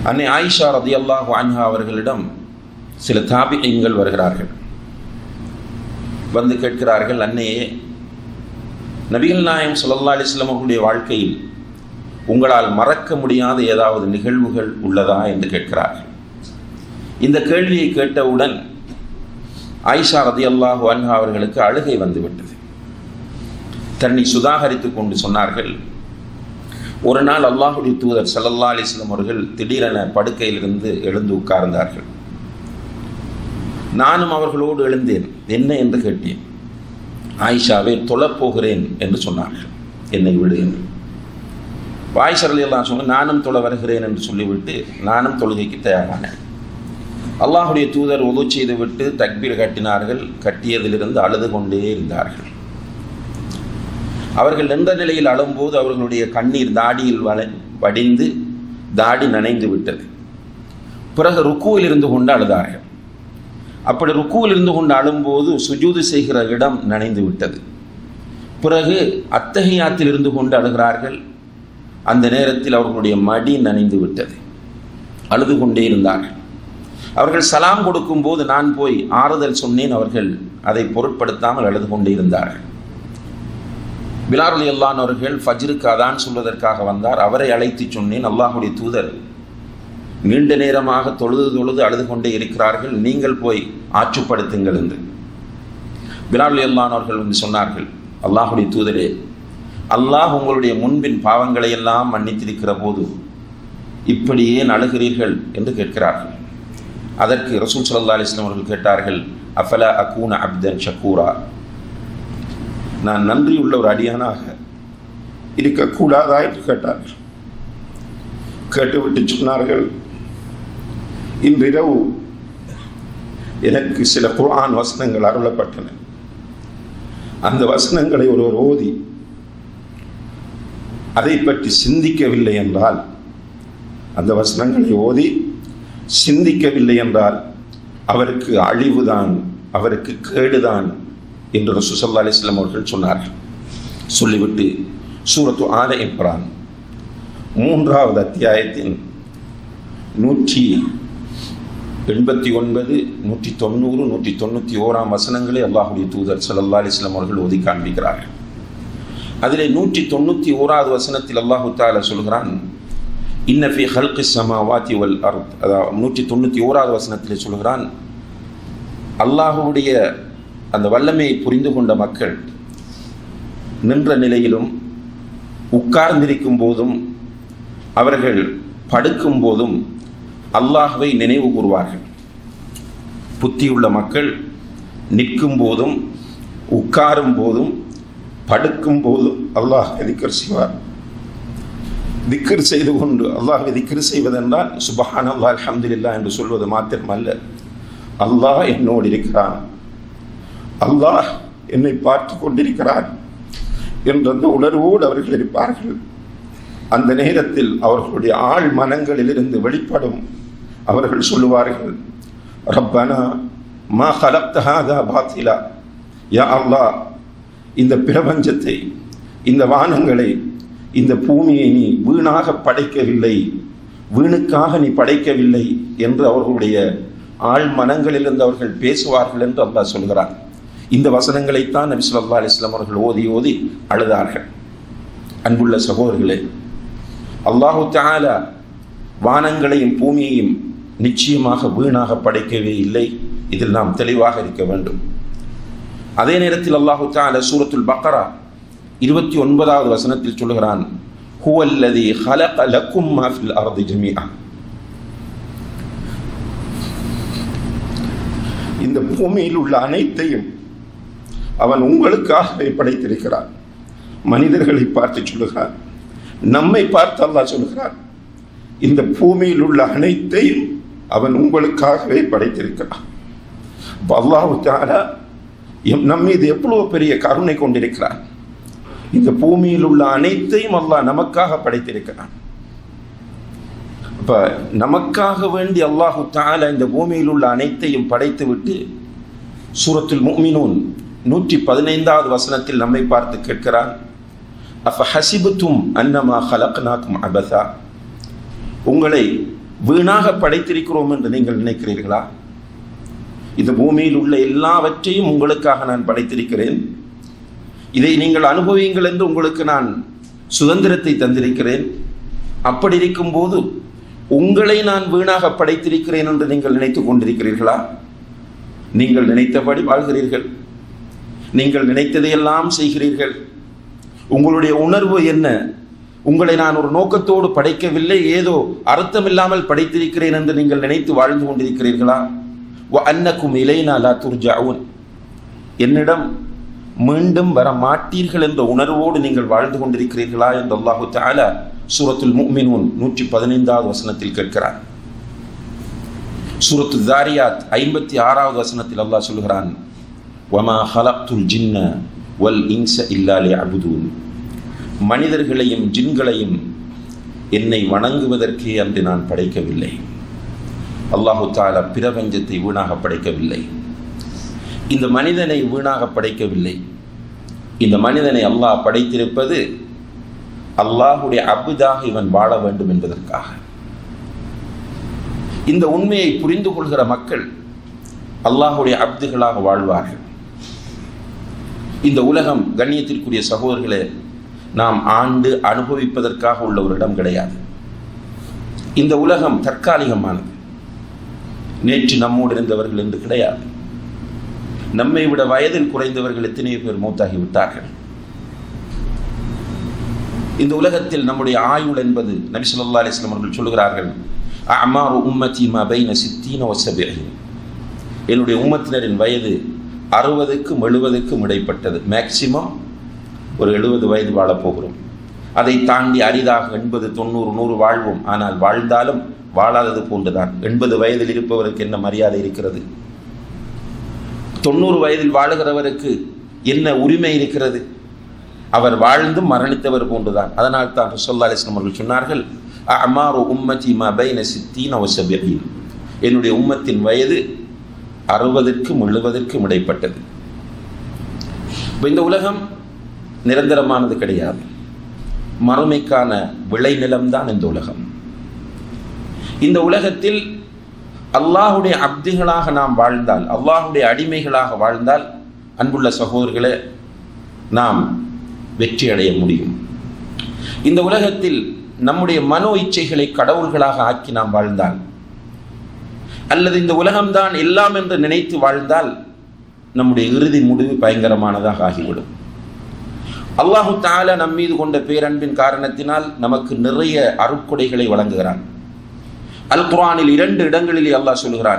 அன்னை ஆயிஷா ரதியல்லாஹு அன்ஹா அவர்களிடம் சில தாபியங்கள் வருகிறார்கள் வந்து கேட்கிறார்கள் அன்னையே நபிகள் நாயம் ஸல்லல்லாஹு அலைஹி வஸல்லம் அவர்களுடைய வாழ்க்கையில் உங்களால் மறக்க முடியாத ஏதாவது நிகழ்வுகள் உள்ளதா என்று கேட்கிறார்கள் இந்த கேள்வியை கேட்டவுடன் ஆயிஷா ரதியல்லாஹு அன்ஹா அவர்களுக்கு அழுகை வந்துவிட்டது தன்னை சுதாகரித்துக் கொண்டு சொன்னார்கள் ஒரு நாள் அல்லாஹுடைய தூதர் ஸல்லல்லாஹு அலைஹி வஸல்லம் அவர்கள் திடீரென படுக்கையிலிருந்து எழுந்து உட்கார்ந்தார்கள் நானும் அவர்களோடு எழுந்தேன் என்ன என்று கேட்டேன் ஆயிஷாவை தொழப் போகிறேன் என்று சொன்னார்கள் என்னை விடு என்று வாய்சரல் எல்லாம் சொன்ன நானும் தொழ வருகிறேன் என்று சொல்லிவிட்டு நானும் தொழுகைக்கு தயாரானேன் அல்லாஹுடைய தூதர் உது செய்துவிட்டு தக்பீர் கட்டினார்கள் கட்டியதிலிருந்து அழுது கொண்டே இருந்தார்கள் அவர்கள் நின்ற நிலையில் அழும்போது அவர்களுடைய கண்ணீர் தாடியில் வள வடிந்து தாடி நனைந்து விட்டது பிறகு ருக்குவில் இருந்து கொண்டு அழுதார்கள் அப்படி ருக்குவில் இருந்து கொண்டு அழும்போது சுஜூது செய்கிற இடம் நனைந்து விட்டது பிறகு அத்தகையாத்தில் இருந்து கொண்டு அழுகிறார்கள் அந்த நேரத்தில் அவர்களுடைய மடி நனைந்து விட்டது அழுது கொண்டே இருந்தார்கள் அவர்கள் சலாம் கொடுக்கும்போது நான் போய் ஆறுதல் சொன்னேன் அவர்கள் அதை பொருட்படுத்தாமல் அழுது கொண்டே இருந்தார்கள் பிலாருல் அல்லான் அவர்கள் ஃபஜ்ருக்கு அதான் சொல்வதற்காக வந்தார் அவரை அழைத்து சொன்னேன் அல்லாஹுடைய தூதர் நீண்ட நேரமாக தொழுது தொழுது அழுது கொண்டே இருக்கிறார்கள் நீங்கள் போய் ஆற்றுப்படுத்துங்கள் என்று பிலால் அல்லான் அவர்கள் வந்து சொன்னார்கள் அல்லாஹுடைய தூதரே அல்லாஹ் உங்களுடைய முன்பின் பாவங்களை எல்லாம் மன்னித்திருக்கிற போது இப்படி ஏன் அழுகிறீர்கள் என்று கேட்கிறார்கள் அதற்கு ரசூல் சல்லா அலிஸ்லாம் அவர்கள் கேட்டார்கள் அஃபலா அக்கூன அப்தன் ஷக்கூரா நான் நன்றியுள்ள ஒரு அடியானாக இருக்கக்கூடாதா என்று கேட்டார்கள் கேட்டுவிட்டு சொன்னார்கள் இன்றிரவு எனக்கு சில குர்ஆன் வசனங்கள் அருளப்பட்டன அந்த வசனங்களை ஒருவர் ஓதி அதை பற்றி சிந்திக்கவில்லை என்றால் அந்த வசனங்களை ஓதி சிந்திக்கவில்லை என்றால் அவருக்கு அழிவுதான் அவருக்கு கேடுதான் என்று ரசூசல்லா அலிஸ்லாம் அவர்கள் சொன்னார்கள் சொல்லிவிட்டு சூரத்து ஆல இம்ரான் மூன்றாவது அத்தியாயத்தின் நூற்றி எண்பத்தி ஒன்பது நூற்றி தொண்ணூறு நூற்றி தொண்ணூற்றி ஓராம் வசனங்களை அல்லாஹுடைய தூதர் சல்லா அலிஸ்லாம் அவர்கள் ஓதி காண்பிக்கிறார்கள் அதிலே நூற்றி தொண்ணூற்றி ஓராவது வசனத்தில் அல்லாஹு தாலா சொல்கிறான் இன்னஃபி ஹல்கி சமாவாத்தி வல் அர்த் அதாவது நூற்றி தொண்ணூற்றி ஓராவது வசனத்தில் சொல்கிறான் அல்லாஹுடைய அந்த வல்லமையை புரிந்து கொண்ட மக்கள் நின்ற நிலையிலும் உட்கார்ந்திருக்கும் போதும் அவர்கள் படுக்கும் போதும் அல்லாஹுவை நினைவு கூறுவார்கள் புத்தியுள்ள மக்கள் நிற்கும் போதும் உட்காரும் போதும் படுக்கும் போதும் அல்லாஹ் திக்கர் செய்வார் திக்கர் செய்து கொண்டு அல்லாஹ் திக்கர் செய்வதென்றால் சுபஹான் அல்லாஹ் அலமதுல்லா என்று சொல்வது மாத்திரமல்ல அல்லாஹ் என்னோடு இருக்கிறான் அல்லாஹ் என்னை பார்த்து கொண்டிருக்கிறான் என்ற அந்த உணர்வோடு அவர்கள் இருப்பார்கள் அந்த நேரத்தில் அவர்களுடைய ஆழ் மனங்களிலிருந்து வெளிப்படும் அவர்கள் சொல்லுவார்கள் ரப்பனா மா ஹலப்தஹாதா பாத்திலா யா அல்லாஹ் இந்த பிரபஞ்சத்தை இந்த வானங்களை இந்த பூமியை நீ வீணாக படைக்கவில்லை வீணுக்காக நீ படைக்கவில்லை என்று அவர்களுடைய ஆழ் மனங்களிலிருந்து அவர்கள் பேசுவார்கள் என்று அல்லாஹ் சொல்கிறார் இந்த வசனங்களைத்தான் நபி சொல்லா அலிஸ்லாம் அவர்கள் ஓதி ஓதி அழுதார்கள் அன்புள்ள சகோதரர்களே அல்லாஹு தாலா வானங்களையும் பூமியையும் நிச்சயமாக வீணாக படைக்கவே இல்லை இதில் நாம் தெளிவாக இருக்க வேண்டும் அதே நேரத்தில் அல்லாஹு தாலா சூரத்துல் பக்கரா இருபத்தி ஒன்பதாவது வசனத்தில் சொல்கிறான் ஹுவல்லதி ஹலக லக்கும் மா ஃபில் அர்தி ஜமீஆ இந்த பூமியில் உள்ள அனைத்தையும் அவன் உங்களுக்காகவே படைத்திருக்கிறான் மனிதர்களை பார்த்து சொல்லுகிறான் நம்மை பார்த்து அல்லாஹ் சொல்லுகிறான் இந்த பூமியில் உள்ள அனைத்தையும் அவன் உங்களுக்காகவே படைத்திருக்கிறான் அல்லாஹு தாலா நம் மீது எவ்வளவு பெரிய கருணை கொண்டிருக்கிறான் இந்த பூமியில் உள்ள அனைத்தையும் அல்லாஹ் நமக்காக படைத்திருக்கிறான் அப்ப நமக்காக வேண்டி அல்லாஹு தாலா இந்த பூமியில் உள்ள அனைத்தையும் படைத்து விட்டு சூரத்துல் முமினூன் நூற்றி பதினைந்தாவது வசனத்தில் நம்மை பார்த்து கேட்கிறான் அப்ப ஹசிபுத்தும் அன்னமா ஹலக்னாக்கும் அபதா உங்களை வீணாக படைத்திருக்கிறோம் என்று நீங்கள் நினைக்கிறீர்களா இந்த பூமியில் உள்ள எல்லாவற்றையும் உங்களுக்காக நான் படைத்திருக்கிறேன் இதை நீங்கள் அனுபவியுங்கள் என்று உங்களுக்கு நான் சுதந்திரத்தை தந்திருக்கிறேன் அப்படி இருக்கும்போது உங்களை நான் வீணாக படைத்திருக்கிறேன் என்று நீங்கள் நினைத்துக் கொண்டிருக்கிறீர்களா நீங்கள் நினைத்தபடி வாழ்கிறீர்கள் நீங்கள் நினைத்ததையெல்லாம் செய்கிறீர்கள் உங்களுடைய உணர்வு என்ன உங்களை நான் ஒரு நோக்கத்தோடு படைக்கவில்லை ஏதோ அர்த்தமில்லாமல் படைத்திருக்கிறேன் என்று நீங்கள் நினைத்து வாழ்ந்து கொண்டிருக்கிறீர்களா அன்னக்கும் இலைனா லா துர்ஜாவுன் என்னிடம் மீண்டும் வர மாட்டீர்கள் என்ற உணர்வோடு நீங்கள் வாழ்ந்து கொண்டிருக்கிறீர்களா என்று அல்லாஹு தாலா சூரத்துல் முக்மினூன் நூற்றி பதினைந்தாவது வசனத்தில் கேட்கிறான் சூரத்து தாரியாத் ஐம்பத்தி ஆறாவது வசனத்தில் அல்லாஹ் சொல்கிறான் வமா ஹலப்துல் ஜின்ன வல் இன்ச இல்லாலே அபுதூன் மனிதர்களையும் ஜின்களையும் என்னை வணங்குவதற்கே அன்று நான் படைக்கவில்லை அல்லாஹு தாலா பிரபஞ்சத்தை வீணாக படைக்கவில்லை இந்த மனிதனை வீணாக படைக்கவில்லை இந்த மனிதனை அல்லாஹ் படைத்திருப்பது அல்லாஹுடைய அபுதாக இவன் வாழ வேண்டும் என்பதற்காக இந்த உண்மையை புரிந்து கொள்கிற மக்கள் அல்லாஹுடைய அப்துகளாக வாழ்வார்கள் இந்த உலகம் கண்ணியத்திற்குரிய சகோதரர்களே நாம் ஆண்டு அனுபவிப்பதற்காக உள்ள ஒரு இடம் கிடையாது இந்த உலகம் தற்காலிகமானது நேற்று நம்மோடு இருந்தவர்கள் என்று கிடையாது நம்மை விட வயதில் குறைந்தவர்கள் எத்தனையோ பேர் மூத்தாகி விட்டார்கள் இந்த உலகத்தில் நம்முடைய ஆயுள் என்பது நபி சொல்லா அலிஸ்லாம் அவர்கள் சொல்லுகிறார்கள் அமாரு உம்மத்தி மபைன சித்தீன ஒசபின் என்னுடைய உம்மத்தினரின் வயது அறுபதுக்கும் எழுபதுக்கும் இடைப்பட்டது மேக்சிமம் ஒரு எழுபது வயது வாழப் போகிறோம் அதை தாண்டி அரிதாக எண்பது தொண்ணூறு நூறு வாழ்வோம் ஆனால் வாழ்ந்தாலும் வாழாதது போன்றுதான் எண்பது வயதில் இருப்பவருக்கு என்ன மரியாதை இருக்கிறது தொண்ணூறு வயதில் வாழுகிறவருக்கு என்ன உரிமை இருக்கிறது அவர் வாழ்ந்தும் மரணித்தவர் போன்றுதான் அதனால் தான் சொல்லா அலிஸ்லாம் அவர்கள் சொன்னார்கள் அமாரு உம்மத்தி மபைன சித்தீன் அவசபியின் என்னுடைய உம்மத்தின் வயது அறுபதற்கும் எழுபதற்கும் இடைப்பட்டது இப்போ இந்த உலகம் நிரந்தரமானது கிடையாது மறுமைக்கான விளைநிலம்தான் இந்த உலகம் இந்த உலகத்தில் அல்லாஹுடைய அப்திகளாக நாம் வாழ்ந்தால் அல்லாஹுடைய அடிமைகளாக வாழ்ந்தால் அன்புள்ள சகோதரர்களே நாம் வெற்றி அடைய முடியும் இந்த உலகத்தில் நம்முடைய மனோ இச்சைகளை கடவுள்களாக ஆக்கி நாம் வாழ்ந்தால் அல்லது இந்த உலகம்தான் எல்லாம் என்று நினைத்து வாழ்ந்தால் நம்முடைய இறுதி முடிவு பயங்கரமானதாக ஆகிவிடும் அல்லாஹு தால நம் மீது கொண்ட பேரன்பின் காரணத்தினால் நமக்கு நிறைய அருட்கொடைகளை வழங்குகிறான் அல் குரானில் இரண்டு இடங்களிலே அல்லாஹ் சொல்கிறான்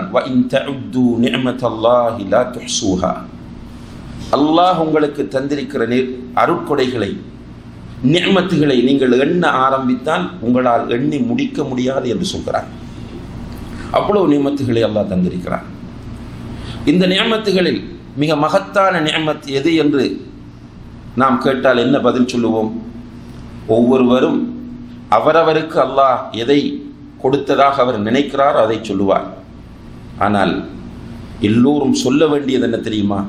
அல்லாஹ் உங்களுக்கு தந்திருக்கிற நீர் அருட்கொடைகளை நியமத்துகளை நீங்கள் எண்ண ஆரம்பித்தால் உங்களால் எண்ணி முடிக்க முடியாது என்று சொல்கிறான் அவ்வளவு நியமத்துகளை அல்லாஹ் தந்திருக்கிறான் இந்த நியமத்துகளில் மிக மகத்தான நியமத் எது என்று நாம் கேட்டால் என்ன பதில் சொல்லுவோம் ஒவ்வொருவரும் அவரவருக்கு அல்லாஹ் எதை கொடுத்ததாக அவர் நினைக்கிறார் அதை சொல்லுவார் ஆனால் எல்லோரும் சொல்ல வேண்டியது என்ன தெரியுமா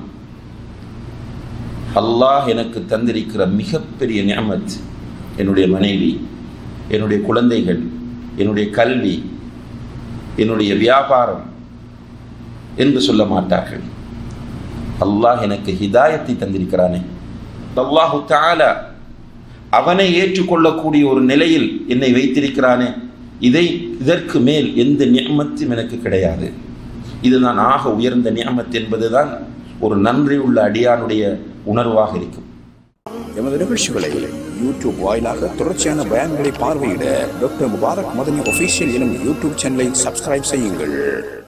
அல்லாஹ் எனக்கு தந்திருக்கிற மிகப்பெரிய நியமத் என்னுடைய மனைவி என்னுடைய குழந்தைகள் என்னுடைய கல்வி என்னுடைய வியாபாரம் என்று சொல்ல மாட்டார்கள் அல்லாஹ் எனக்கு ஹிதாயத்தை தந்திருக்கிறானே அல்லாஹு தாலா அவனை ஏற்றுக்கொள்ளக்கூடிய ஒரு நிலையில் என்னை வைத்திருக்கிறானே இதை இதற்கு மேல் எந்த நியமத்தும் எனக்கு கிடையாது இதுதான் ஆக உயர்ந்த நியமத் என்பதுதான் ஒரு நன்றியுள்ள அடியானுடைய உணர்வாக இருக்கும் எமது நிகழ்ச்சிகளை யூடியூப் வாயிலாக தொடர்ச்சியான பயான்களை பார்வையிட டாக்டர் முபாரக் மதனி ஒஃபீஷியல் எனும் யூடியூப் சேனலை சப்ஸ்கிரைப் செய்யுங்கள்